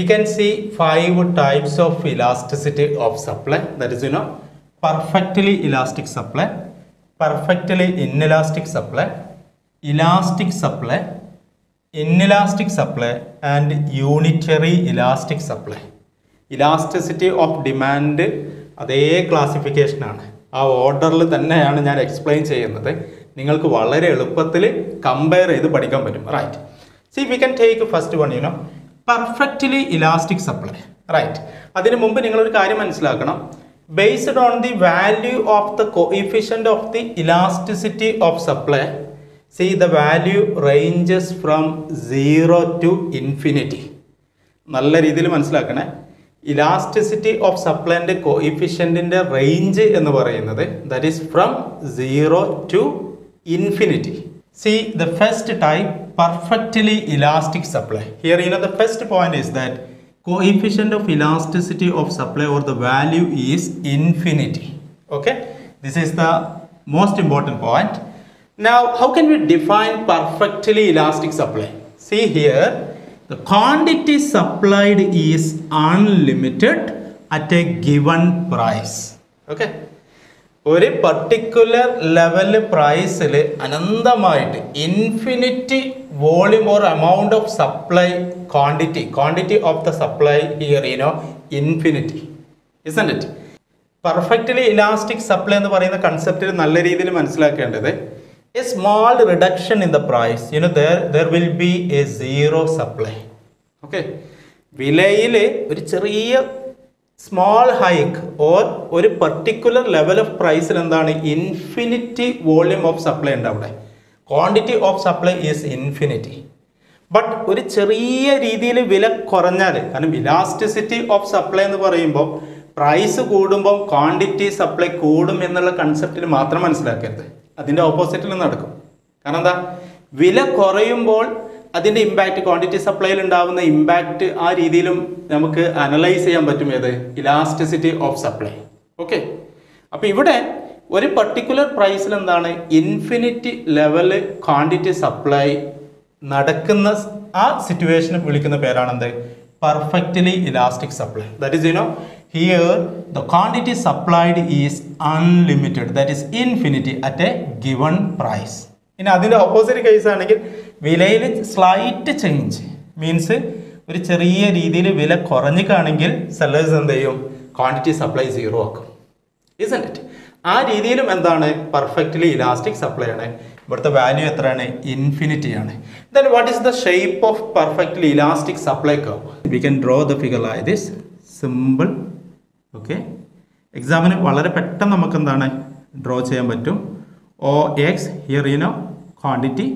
can see five types of elasticity of supply that is you know perfectly elastic supply perfectly inelastic supply elastic supply inelastic supply and unitary elastic supply elasticity of demand അതേ ക്ലാസിഫിക്കേഷനാണ് ആ ഓർഡറിൽ തന്നെയാണ് ഞാൻ explain ചെയ്യുന്നത് നിങ്ങൾക്ക് വളരെ എളുപ്പത്തിൽ കമ്പയർ ചെയ്ത് പഠിക്കാൻ പറ്റും right see we can take first one you know perfectly elastic supply right അതിന് മുമ്പ് നിങ്ങളൊരു കാര്യം മനസ്സിലാക്കണം based on the value of the coefficient of the elasticity of supply see the value ranges from zero to infinity നല്ല രീതിയിൽ മനസ്സിലാക്കണേ elasticity of സപ്ലൈൻ്റെ കോഇഫിഷ്യൻറ്റിൻ്റെ റേഞ്ച് എന്ന് പറയുന്നത് that is from zero to infinity see the first type perfectly elastic supply here you know the first point is that coefficient of elasticity of supply or the value is infinity okay this is the most important point now how can we define perfectly elastic supply see here the quantity supplied is unlimited at a given price okay ഒരു particular level പ്രൈസിൽ അനന്തമായിട്ട് infinity volume or amount of supply quantity quantity of the supply here you know infinity isn't it perfectly elastic supply എന്ന് പറയുന്ന കൺസെപ്റ്റിൽ നല്ല രീതിയിൽ മനസ്സിലാക്കേണ്ടത് a small reduction in the price you know there there will be a zero supply okay വിലയിൽ ഒരു ചെറിയ small hike or ഒരു പർട്ടിക്കുലർ ലെവൽ ഓഫ് പ്രൈസിൽ എന്താണ് ഇൻഫിനിറ്റി വോള്യൂം ഓഫ് സപ്ലൈ ഉണ്ട് അവിടെ quantity of supply is infinity but ഒരു ചെറിയ രീതിയിൽ വില കുറഞ്ഞാൽ കാരണം ഇലാസ്റ്റിസിറ്റി ഓഫ് സപ്ലൈ എന്ന് പറയുമ്പോൾ പ്രൈസ് കൂടുമ്പോൾ ക്വാണ്ടിറ്റി സപ്ലൈ കൂടും എന്നുള്ള കൺസെപ്റ്റിൽ മാത്രം മനസ്സിലാക്കരുത് അതിൻ്റെ ഓപ്പോസിറ്റിൽ നടക്കും കാരണം എന്താ വില കുറയുമ്പോൾ അതിൻ്റെ ഇമ്പാക്റ്റ് ക്വാണ്ടിറ്റി സപ്ലൈയിൽ ഉണ്ടാവുന്ന ഇമ്പാക്റ്റ് ആ രീതിയിലും നമുക്ക് അനലൈസ് ചെയ്യാൻ പറ്റും ഏത് ഇലാസ്റ്റിസിറ്റി ഓഫ് സപ്ലൈ ഓക്കെ അപ്പോൾ ഇവിടെ ഒരു പർട്ടിക്കുലർ പ്രൈസിൽ എന്താണ് ഇൻഫിനിറ്റി ലെവല് ക്വാണ്ടിറ്റി സപ്ലൈ നടക്കുന്ന സ്- ആ സിറ്റുവേഷന് വിളിക്കുന്ന പേരാണ് എന്ത് perfectly elastic supply that is you know here the quantity supplied is unlimited that is infinity at a given price ഇനി അതിൻ്റെ ഓപ്പോസിറ്റ് കേസ് ആണെങ്കിൽ വിലയിൽ സ്ലൈറ്റ് ചേഞ്ച് മീൻസ് ഒരു ചെറിയ രീതിയിൽ വില കുറഞ്ഞിക്കാണെങ്കിൽ സെല്ലേഴ്സ് എന്ത് ചെയ്യും ക്വാണ്ടിറ്റി സപ്ലൈ സീറോ ആക്കും ഇസൻ ഇറ്റ് ആ രീതിയിലും എന്താണ് പെർഫെക്റ്റ്ലി ഇലാസ്റ്റിക് സപ്ലൈ ആണ് ഇവിടുത്തെ വാല്യൂ എത്രയാണ് ഇൻഫിനിറ്റി ആണ് then what is the shape of perfectly elastic supply curve we can draw the figure like this simple okay എക്സാമിന് വളരെ പെട്ടെന്ന് നമുക്ക് എന്താണ് ഡ്രോ ചെയ്യാൻ പറ്റും O X here you know quantity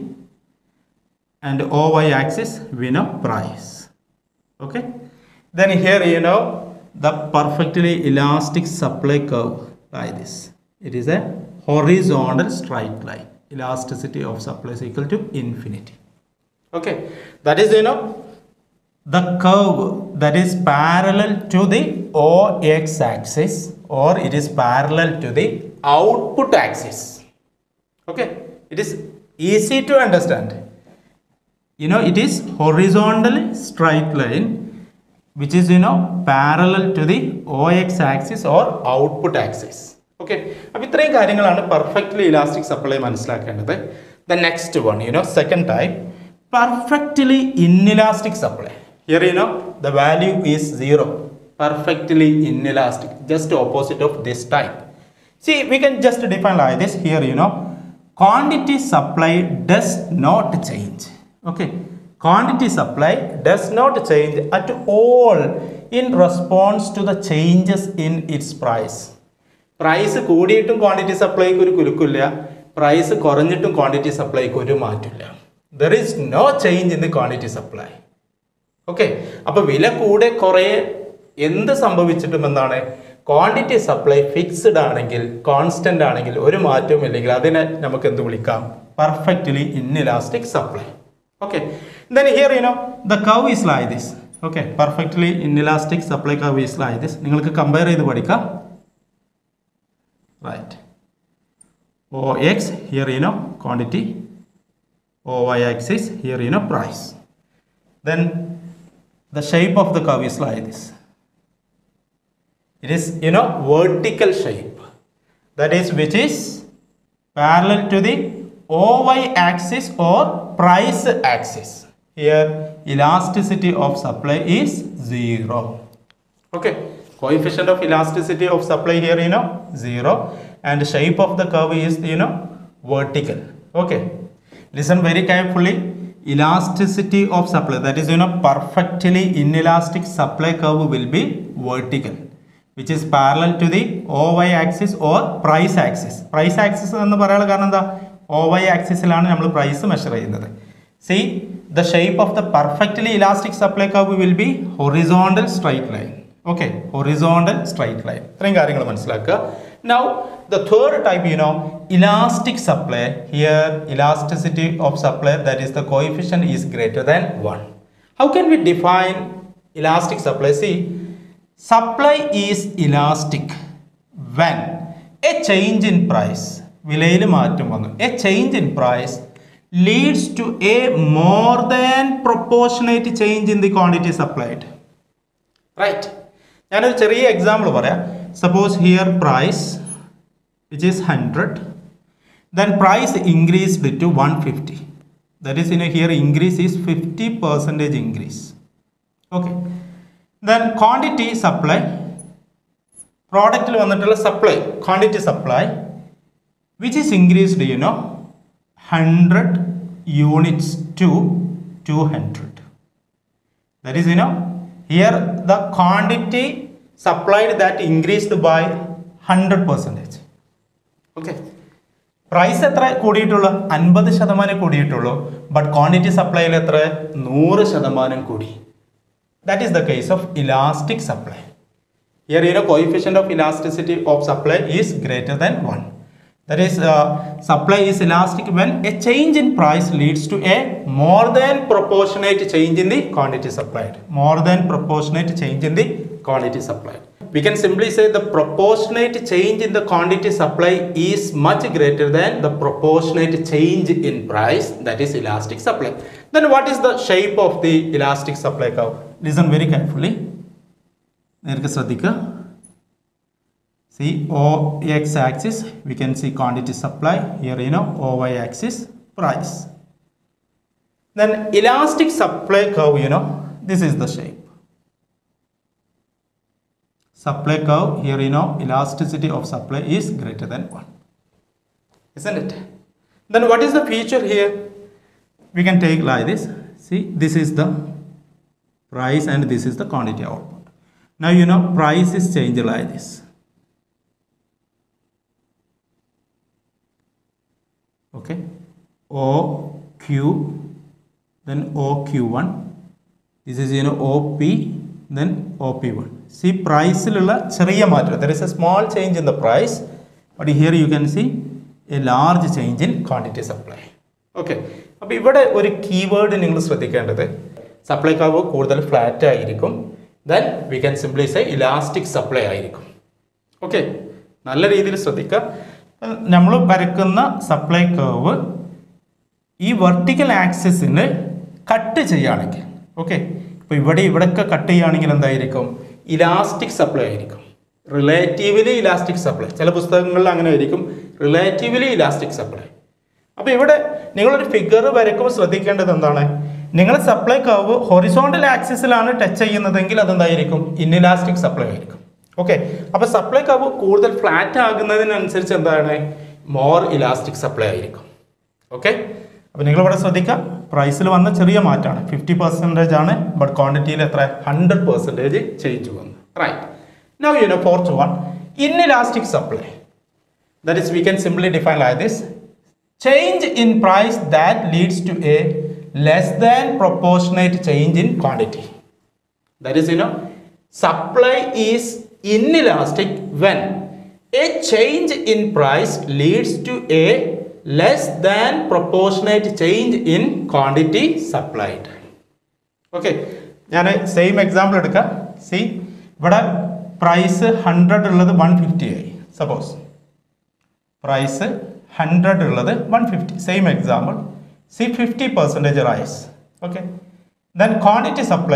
and O Y axis we know price okay then here you know the perfectly elastic supply curve like this it is a horizontal straight line elasticity of supply is equal to infinity okay that is you know the curve that is parallel to the ox axis or it is parallel to the output axis okay it is easy to understand you know it is horizontally straight line which is you know parallel to the ox axis or output axis okay അപ്പോൾ ഇത്രയും കാര്യങ്ങളാണ് perfectly elastic supply മനസ്സിലാക്കേണ്ടത് the next one you know second type perfectly inelastic supply here you know the value is zero perfectly inelastic just opposite of this type See, we can just define like this here, you know, quantity supply does not change. Okay, quantity supply does not change at all in response to the changes in its price. Price കൂടിയിട്ടും quantity സപ്ലൈക്ക് ഒരു കുലുക്കില്ല price കുറഞ്ഞിട്ടും quantity സപ്ലൈക്ക് ഒരു മാറ്റില്ല there is no change in the quantity supply okay അപ്പൊ വില കൂടെ കുറേ എന്ത് സംഭവിച്ചിട്ടും എന്താണ് ക്വാണ്ടിറ്റി സപ്ലൈ ഫിക്സ്ഡ് ആണെങ്കിൽ കോൺസ്റ്റന്റ് ആണെങ്കിൽ ഒരു മാറ്റവും ഇല്ലെങ്കിൽ അതിനെ നമുക്ക് എന്ത് വിളിക്കാം perfectly inelastic supply okay then here you know the curve is like this okay perfectly inelastic supply curve is like this നിങ്ങൾക്ക് കമ്പയർ ചെയ്ത് പഠിക്കാം right O X here you know quantity O Y axis here you know price then the shape of the curve is like this it is you know vertical shape that is which is parallel to the OY axis or price axis here elasticity of supply is zero okay coefficient of elasticity of supply here you know zero and shape of the curve is you know vertical okay listen very carefully elasticity of supply that is you know perfectly inelastic supply curve will be vertical which is parallel to the OY axis or price axis price axis എന്ന് പറയാനുള്ള കാരണം എന്താ OY ആക്സിസിലാണ് നമ്മൾ price measure ചെയ്യുന്നത് see the shape of the perfectly elastic supply curve will be horizontal straight line okay horizontal straight line ഇത്രയും കാര്യങ്ങൾ മനസ്സിലാക്കുക now the third type you know elastic supply here elasticity of supply that is the coefficient is greater than one how can we define elastic supply see supply is elastic when a change in price വിലയിൽ മാറ്റം വന്നു a change in price Leeds to a more than proportionate change in the quantity supplied right ഞാനൊരു ചെറിയ example പറയാം suppose here price which is hundred then price increased to one fifty that is in here increase is fifty percentage increase okay then quantity supply പ്രോഡക്റ്റിൽ വന്നിട്ടുള്ള supply quantity supply which is increased you know hundred units to to hundred that is you know here the quantity supplied that increased by hundred percentage okay price എത്ര കൂടിയിട്ടുള്ളൂ അൻപത് ശതമാനം കൂടിയിട്ടുള്ളൂ but quantity സപ്ലൈയിൽ എത്ര നൂറ് ശതമാനം കൂടി that is the case of elastic supply here you know coefficient of elasticity of supply is greater than 1 that is uh, supply is elastic when a change in price leads to a more than proportionate change in the quantity supplied more than proportionate change in the quantity supplied we can simply say the proportionate change in the quantity supply is much greater than the proportionate change in price that is elastic supply then what is the shape of the elastic supply curve listen very carefully നേർക്ക് ശ്രദ്ധിക്കുക see O X axis we can see quantity supply here you know O Y axis price then elastic supply curve you know this is the shape supply curve here you know elasticity of supply is greater than 1 isn't it then what is the feature here we can take like this see this is the price and this is the quantity output now you know price is changed like this okay o q then o q1 this is you know op then op1 see പ്രൈസിലുള്ള ചെറിയ മാറ്റം there is a small change in the price but here you can see a large change in quantity supply okay അപ്പോൾ ഇവിടെ ഒരു keyword നിങ്ങൾ ശ്രദ്ധിക്കേണ്ടത് supply curve കൂടുതൽ flat ആയിരിക്കും then we can simply say elastic supply ആയിരിക്കും okay നല്ല രീതിയിൽ ശ്രദ്ധിക്കുക നമ്മൾ വരക്കുന്ന സപ്ലൈ കർവ് ഈ വെർട്ടിക്കൽ ആക്സിസിന് കട്ട് ചെയ്യുകയാണെങ്കിൽ ഓക്കെ ഇപ്പോൾ ഇവിടെ ഇവിടെയൊക്കെ കട്ട് ചെയ്യുകയാണെങ്കിൽ എന്തായിരിക്കും ഇലാസ്റ്റിക് സപ്ലൈ ആയിരിക്കും റിലേറ്റീവ്ലി ഇലാസ്റ്റിക് സപ്ലൈ ചില പുസ്തകങ്ങളിൽ അങ്ങനെ ആയിരിക്കും റിലേറ്റീവ്ലി ഇലാസ്റ്റിക് സപ്ലൈ അപ്പോൾ ഇവിടെ നിങ്ങളൊരു ഫിഗർ വരയ്ക്കുമ്പോൾ ശ്രദ്ധിക്കേണ്ടത് എന്താണ് നിങ്ങൾ സപ്ലൈ കർവ് ഹൊറിസോണ്ടൽ ആക്സിസിലാണ് ടച്ച് ചെയ്യുന്നതെങ്കിൽ അതെന്തായിരിക്കും ഇൻഇലാസ്റ്റിക് സപ്ലൈ ആയിരിക്കും ഓക്കെ അപ്പോൾ സപ്ലൈ കർവ് കൂടുതൽ ഫ്ലാറ്റ് ആകുന്നതിനനുസരിച്ച് എന്താണ് മോർ ഇലാസ്റ്റിക് സപ്ലൈ ആയിരിക്കും ഓക്കെ അപ്പോൾ നിങ്ങളിവിടെ ശ്രദ്ധിക്കുക പ്രൈസിൽ വന്ന ചെറിയ മാറ്റമാണ് ഫിഫ്റ്റി പെർസെൻറ്റേജ് ആണ് ബട്ട് ക്വാണ്ടിറ്റിയിൽ എത്ര ഹൺഡ്രഡ് പെർസെൻറ്റേജ് ചേഞ്ച് വന്നു right now you know fourth one inelastic supply that is we can simply define like this change in price that leads to a less than proportionate change in quantity that is you know supply is inelastic when a change in price leads to a less than proportionate change in quantity supplied okay ഞാൻ same example എടുക്കാം see ഇവിടെ price hundred ഉള്ളത് one fifty ആയി suppose price hundred ഉള്ളത് one fifty same example see fifty percentage rise okay then quantity supply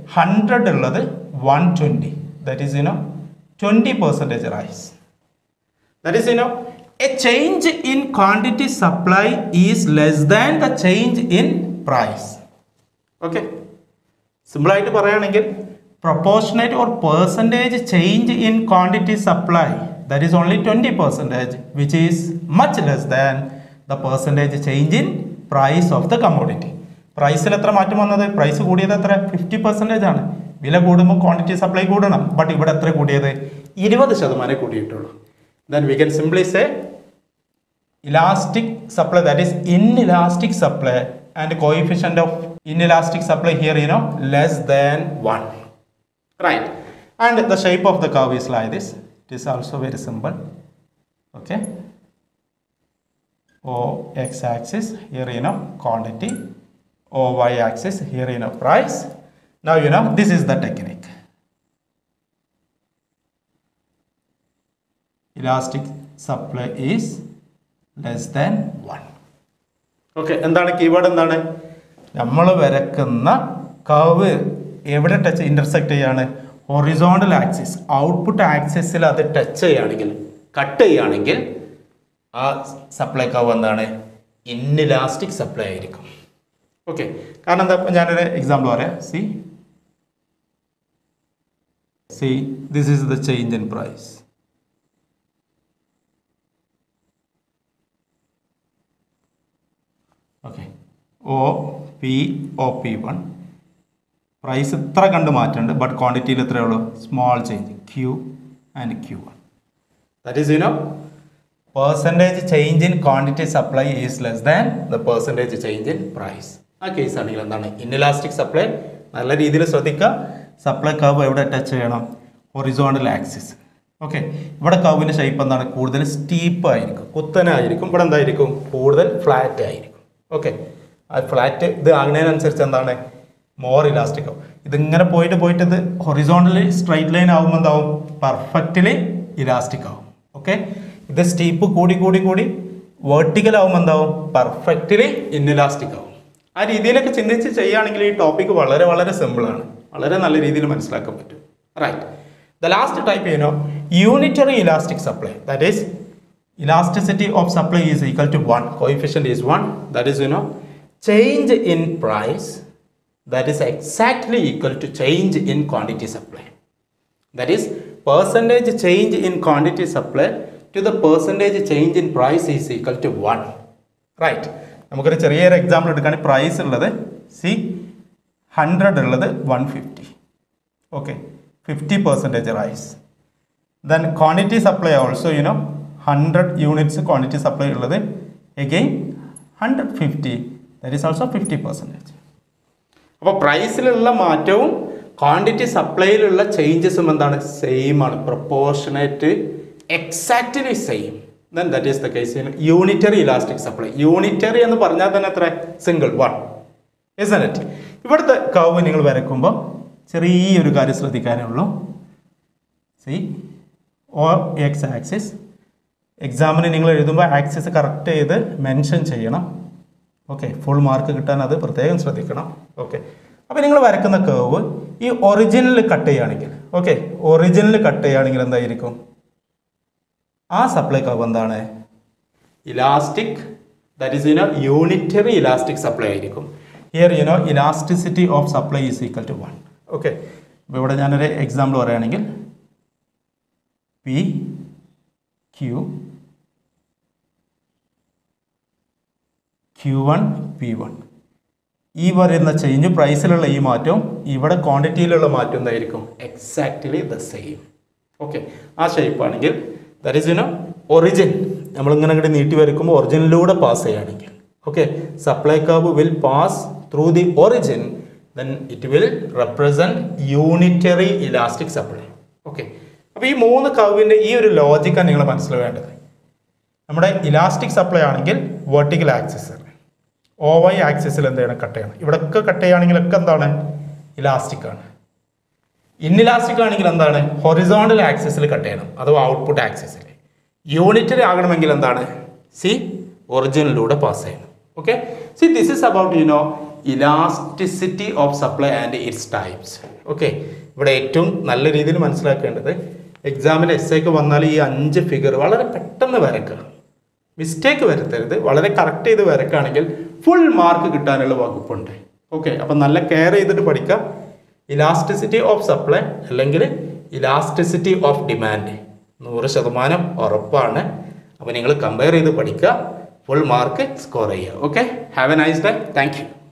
hundred ഉള്ളത് one twenty that is you know twenty percentage rise That is, you know, a change in quantity supply is less than the change in price. Okay. Simple ആയിട്ട് പറയുകയാണെങ്കിൽ proportionate or percentage change in quantity supply that is only twenty percentage which is much less than the percentage change in price of the commodity പ്രൈസിൽ എത്ര മാറ്റം വന്നത് price കൂടിയത് എത്ര fifty percentage ആണ് വില കൂടുമ്പോൾ ക്വാണ്ടിറ്റി സപ്ലൈ കൂടണം ബട്ട് ഇവിടെ എത്ര കൂടിയത് ഇരുപത് ശതമാനം കൂടിയിട്ടുള്ളൂ then we can simply say elastic supply that is inelastic supply and coefficient of inelastic supply here you know less than 1 right and the shape of the curve is like this it is also very simple okay o x axis here you know quantity o y axis here you know price now you know this is the technique elastic supply is less than 1 okay എന്താണ് keyword എന്താണ് നമ്മൾ വരക്കുന്ന curve എവിടെ touch intersect ചെയ്യാണ് horizontal axis output ആക്സിസിൽ അത് touch ചെയ്യുകയാണെങ്കിൽ cut ചെയ്യുകയാണെങ്കിൽ ആ സപ്ലൈ കർവ് എന്താണ് ഇന്നിലാസ്റ്റിക് സപ്ലൈ ആയിരിക്കും ഓക്കെ കാരണം എന്താ ഇപ്പം ഞാനൊരു എക്സാമ്പിൾ പറയാം see see this is the change in price okay O P O P one price ഇത്ര കണ്ട് മാറ്റുന്നുണ്ട് ബട്ട് ക്വാണ്ടിറ്റിയിൽ എത്രയേ ഉള്ളൂ small change Q and Q one that is you know percentage change in quantity supply is less than the percentage change in price ആ case ആണെങ്കിൽ എന്താണ് inelastic supply നല്ല രീതിയിൽ ശ്രദ്ധിക്കുക സപ്ലൈ കർവ് എവിടെ ടച്ച് ചെയ്യണം ഹൊറിസോണ്ടൽ ആക്സിസ് ഓക്കെ ഇവിടെ കർവിൻ്റെ ഷേപ്പ് എന്താണ് കൂടുതൽ സ്റ്റീപ്പ് ആയിരിക്കും കുത്തനായിരിക്കും ഇവിടെ എന്തായിരിക്കും കൂടുതൽ ഫ്ലാറ്റ് ആയിരിക്കും ഓക്കെ ആ ഫ്ലാറ്റ് ഇത് ആകുന്നതിനനുസരിച്ച് എന്താണ് മോർ ഇലാസ്റ്റിക് ആവും ഇതിങ്ങനെ പോയിട്ട് പോയിട്ട് ഇത് ഹൊറിസോണ്ടലി സ്ട്രൈറ്റ് ലൈൻ ആകുമ്പോൾ എന്താവും പെർഫെക്റ്റ്ലി ഇലാസ്റ്റിക് ആവും ഓക്കെ ഇത് സ്റ്റീപ്പ് കൂടി കൂടി കൂടി വേർട്ടിക്കൽ ആവുമ്പോൾ എന്താവും പെർഫെക്റ്റ്ലി ഇൻഇലാസ്റ്റിക് ആവും ആ രീതിയിലൊക്കെ ചിന്തിച്ച് ചെയ്യുകയാണെങ്കിൽ ഈ ടോപ്പിക്ക് വളരെ വളരെ സിമ്പിളാണ് വളരെ നല്ല രീതിയിൽ മനസ്സിലാക്കാൻ പറ്റും right the last type you know unitary elastic supply that is elasticity of supply is equal to 1 coefficient is 1 that is you know change in price that is exactly equal to change in quantity supply that is percentage change in quantity supply to the percentage change in price is equal to 1 right നമുക്കൊരു ചെറിയൊരു example എടുക്കുകയാണെങ്കിൽ price ഉള്ളത് see hundred ഉള്ളത് one fifty okay fifty percentage rise then quantity supply also you know hundred units quantity supply ഉള്ളത് again hundred fifty that is also fifty percentage അപ്പോൾ പ്രൈസിലുള്ള മാറ്റവും quantity സപ്ലൈയിലുള്ള ചേഞ്ചസും എന്താണ് സെയിം ആണ് proportionate exactly same then that is the case unitary elastic supply unitary എന്ന് പറഞ്ഞാൽ തന്നെ എത്ര സിംഗിൾ വൺ ഇസ് ഇറ്റ് ഇവിടുത്തെ കർവ് നിങ്ങൾ വരയ്ക്കുമ്പോൾ ചെറിയൊരു കാര്യം ശ്രദ്ധിക്കാനേ ഉള്ളൂ സി ഓ എക്സ് ആക്സിസ് എക്സാമിന് നിങ്ങൾ എഴുതുമ്പോൾ ആക്സിസ് കറക്റ്റ് ചെയ്ത് മെൻഷൻ ചെയ്യണം ഓക്കെ ഫുൾ മാർക്ക് കിട്ടാൻ അത് പ്രത്യേകം ശ്രദ്ധിക്കണം ഓക്കെ അപ്പോൾ നിങ്ങൾ വരക്കുന്ന കേവ് ഈ ഒറിജിനൽ കട്ട് ചെയ്യുകയാണെങ്കിൽ ഓക്കെ ഒറിജിനൽ കട്ട് ചെയ്യുകയാണെങ്കിൽ എന്തായിരിക്കും ആ സപ്ലൈ കർവ് എന്താണ് elastic that is you know unitary elastic supply ആയിരിക്കും here you know elasticity of supply is equal to one okay അപ്പോൾ ഇവിടെ ഞാനൊരു എക്സാമ്പിൾ പറയുകയാണെങ്കിൽ P Q Q one P one ഈ പറയുന്ന ചേഞ്ച് പ്രൈസിലുള്ള ഈ മാറ്റവും ഇവിടെ ക്വാണ്ടിറ്റിയിലുള്ള മാറ്റം എന്തായിരിക്കും എക്സാക്ട്ലി ദ സെയിം ഓക്കെ ആ ഷേപ്പ് ആണെങ്കിൽ ദറ്റ് ഈസ് യുനോ ഒറിജിൻ നമ്മളിങ്ങനെ അങ്ങോട്ട് നീട്ടി വരയ്ക്കുമ്പോൾ ഒറിജിനിലൂടെ പാസ് ചെയ്യുകയാണെങ്കിൽ okay supply curve will pass through the origin then it will represent unitary elastic supply okay അപ്പോൾ ഈ മൂന്ന് കർവിൻ്റെ ഈ ഒരു ലോജിക്കാണ് നിങ്ങൾ മനസ്സിലാവേണ്ടത് നമ്മുടെ ഇലാസ്റ്റിക് സപ്ലൈ ആണെങ്കിൽ വെർട്ടിക്കൽ ആക്സിസ് ഒ വൈ ആക്സിസിൽ എന്ത് ചെയ്യണം കട്ട് ചെയ്യണം ഇവിടെയൊക്കെ കട്ട് ചെയ്യുകയാണെങ്കിലൊക്കെ എന്താണ് ഇലാസ്റ്റിക് ആണ് ഇന്നിലാസ്റ്റിക് ആണെങ്കിൽ എന്താണ് ഹൊറിസോണ്ടൽ ആക്സിസിൽ കട്ട് ചെയ്യണം അഥവാ ഔട്ട്പുട്ട് ആക്സിസിൽ യൂണിറ്ററി ആകണമെങ്കിൽ എന്താണ് സി ഒറിജിനിലൂടെ പാസ് ചെയ്യണം okay see this is about you know elasticity of supply and it's types okay ഇവിടെ ഏറ്റവും നല്ല രീതിയിൽ മനസ്സിലാക്കേണ്ടത് എക്സാമിൽ എസ് ഐക്ക് വന്നാൽ ഈ അഞ്ച് ഫിഗർ വളരെ പെട്ടെന്ന് വരക്കുക മിസ്റ്റേക്ക് വരുത്തരുത് വളരെ കറക്റ്റ് ചെയ്ത് വരക്കുകയാണെങ്കിൽ ഫുൾ മാർക്ക് കിട്ടാനുള്ള വകുപ്പുണ്ട് ഓക്കെ അപ്പം നല്ല കെയർ ചെയ്തിട്ട് പഠിക്കാം ഇലാസ്റ്റിസിറ്റി ഓഫ് സപ്ലൈ അല്ലെങ്കിൽ ഇലാസ്റ്റിസിറ്റി ഓഫ് ഡിമാൻഡ് നൂറ് ശതമാനം ഉറപ്പാണ് അപ്പോൾ നിങ്ങൾ കമ്പയർ ചെയ്ത് പഠിക്കുക ഫുൾ മാർക്ക് സ്കോർ ചെയ്യുക okay have a nice day thank U